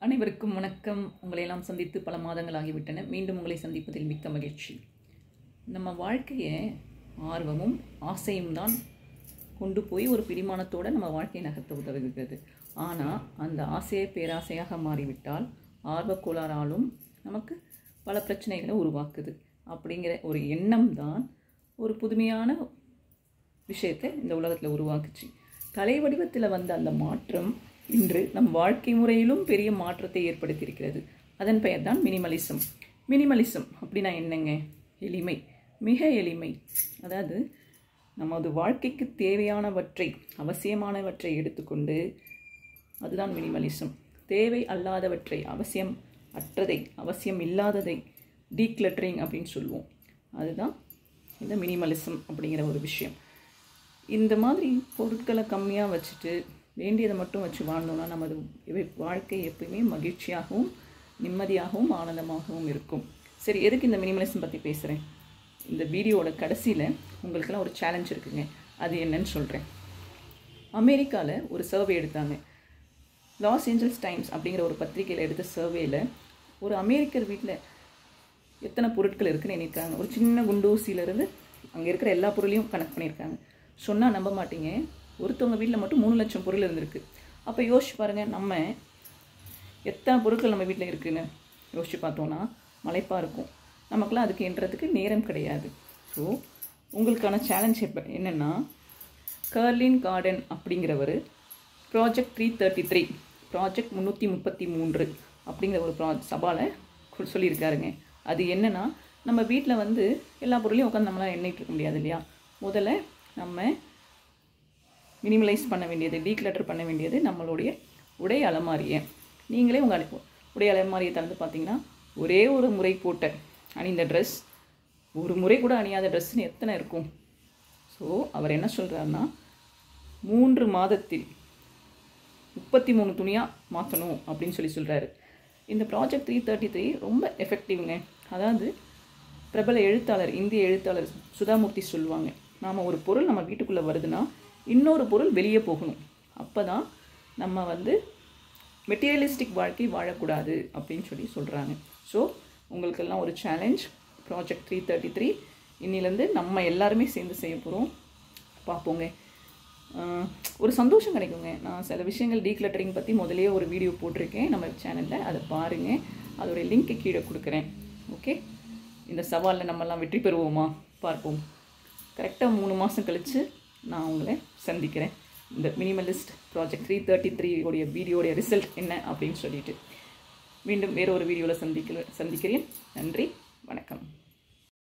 அனைவருக்கும் வணக்கம் உங்களை எல்லாம் சந்தித்து பல மாதங்கள் ஆகிவிட்டன மீண்டும் உங்களை சந்திப்பதில் மிக்க மகிழ்ச்சி நம்ம வாழ்க்கையை ஆர்வமும் ஆசையும் தான் கொண்டு போய் ஒரு பிடிமானத்தோடு நம்ம வாழ்க்கையை நகர்த்த உதவுகிறது ஆனால் அந்த ஆசையை பேராசையாக மாறிவிட்டால் ஆர்வக்கோளாறாலும் நமக்கு பல பிரச்சனைகளை உருவாக்குது அப்படிங்கிற ஒரு எண்ணம் தான் ஒரு புதுமையான விஷயத்தை இந்த உலகத்தில் உருவாக்குச்சு கலை வடிவத்தில் வந்த அந்த மாற்றம் இன்று நம் வாழ்க்கை முறையிலும் பெரிய மாற்றத்தை ஏற்படுத்தியிருக்கிறது அதன் பெயர் தான் மினிமலிசம் மினிமலிசம் அப்படின்னா என்னங்க எளிமை மிக எளிமை அதாவது நமது வாழ்க்கைக்கு தேவையானவற்றை அவசியமானவற்றை எடுத்துக்கொண்டு அதுதான் மினிமலிசம் தேவை அல்லாதவற்றை அவசியம் அற்றதை அவசியம் இல்லாததை டீக்ளட்டரிங் அப்படின்னு சொல்லுவோம் அதுதான் இந்த மினிமலிசம் அப்படிங்கிற ஒரு விஷயம் இந்த மாதிரி பொருட்களை கம்மியாக வச்சுட்டு வேண்டியதை மட்டும் வச்சு வாழ்ந்தோம்னா நமது இவை- வாழ்க்கை எப்பயுமே மகிழ்ச்சியாகவும் நிம்மதியாகவும் ஆனந்தமாகவும் இருக்கும் சரி எதுக்கு இந்த மினிமலிசம் பற்றி பேசுகிறேன் இந்த வீடியோவோட கடைசியில் உங்களுக்கெல்லாம் ஒரு சேலஞ்ச் இருக்குங்க அது என்னன்னு சொல்கிறேன் அமெரிக்காவில் ஒரு சர்வே எடுத்தாங்க லாஸ் ஏஞ்சல்ஸ் டைம்ஸ் அப்படிங்கிற ஒரு பத்திரிக்கையில் எடுத்த சர்வேயில் ஒரு அமெரிக்கர் வீட்டில் எத்தனை பொருட்கள் இருக்குன்னு எண்ணிருக்காங்க ஒரு சின்ன குண்டூசியிலேருந்து அங்கே இருக்கிற எல்லா பொருளையும் கணக்கு பண்ணியிருக்காங்க சொன்னால் நம்ப மாட்டீங்க ஒருத்தவங்க வீட்டில் மட்டும் மூணு லட்சம் பொருள் இருந்திருக்கு அப்போ யோசிச்சு பாருங்கள் நம்ம எத்தனை பொருட்கள் நம்ம வீட்டில் இருக்குன்னு யோசிச்சு பார்த்தோன்னா மலைப்பாக இருக்கும் நமக்குலாம் அதுக்கு என்றதுக்கு நேரம் கிடையாது ஸோ உங்களுக்கான சேலஞ்ச் எப்போ என்னென்னா கர்லின் கார்டன் அப்படிங்கிறவர் project three thirty three project முந்நூற்றி முப்பத்தி மூன்று அப்படிங்கிற ஒரு ப்ரா சபாவில் சொல்லியிருக்காருங்க அது என்னென்னா நம்ம வீட்டில் வந்து எல்லா பொருளையும் உட்காந்து நம்மளால் எண்ணிட்டு இருக்க முடியாது இல்லையா முதல்ல நம்ம மினிமலைஸ் பண்ண வேண்டியது டீக்ளட்டர் பண்ண வேண்டியது நம்மளுடைய உடை அலமாரியை நீங்களே உங்கள் அலை உடை அலமாரியை திறந்து பார்த்தீங்கன்னா ஒரே ஒரு முறை போட்ட அணிந்த ட்ரெஸ் ஒரு முறை கூட அணியாத ட்ரெஸ்ஸுன்னு எத்தனை இருக்கும் ஸோ அவர் என்ன சொல்கிறாருன்னா மூன்று மாதத்தில் முப்பத்தி மூணு துணியாக மாற்றணும் அப்படின்னு சொல்லி சொல்கிறாரு இந்த ப்ராஜெக்ட் த்ரீ தேர்ட்டி த்ரீ ரொம்ப எஃபெக்டிவ்ங்க அதாவது பிரபல எழுத்தாளர் இந்திய எழுத்தாளர் சுதாமூர்த்தி சொல்லுவாங்க நாம் ஒரு பொருள் நம்ம வீட்டுக்குள்ளே வருதுன்னா இன்னொரு பொருள் வெளியே போகணும் அப்போ தான் நம்ம வந்து மெட்டீரியலிஸ்டிக் வாழ்க்கை வாழக்கூடாது அப்படின்னு சொல்லி சொல்கிறாங்க ஸோ உங்களுக்கெல்லாம் ஒரு challenge project three thirty three இன்னிலேருந்து நம்ம எல்லாருமே சேர்ந்து செய்ய போகிறோம் பார்ப்போங்க ஆஹ் ஒரு சந்தோஷம் கிடைக்குங்க நான் சில விஷயங்கள் டீக்ளட்டரிங் பற்றி முதல்லயே ஒரு வீடியோ போட்டிருக்கேன் நம்ம சேனலில் அதை பாருங்கள் அதோடைய லிங்க்கை கீழே கொடுக்குறேன் ஓகே இந்த சவாலில் நம்மலாம் வெற்றி பெறுவோமா பார்ப்போம் கரெக்டாக மூணு மாதம் கழித்து நான் உங்களை சந்திக்கிறேன் இந்த minimalist project three thirty three உடைய வீடியோடைய ரிசல்ட் என்ன அப்படின்னு சொல்லிட்டு மீண்டும் வேற ஒரு வீடியோவில் சந்திக்க சந்திக்கிறேன் நன்றி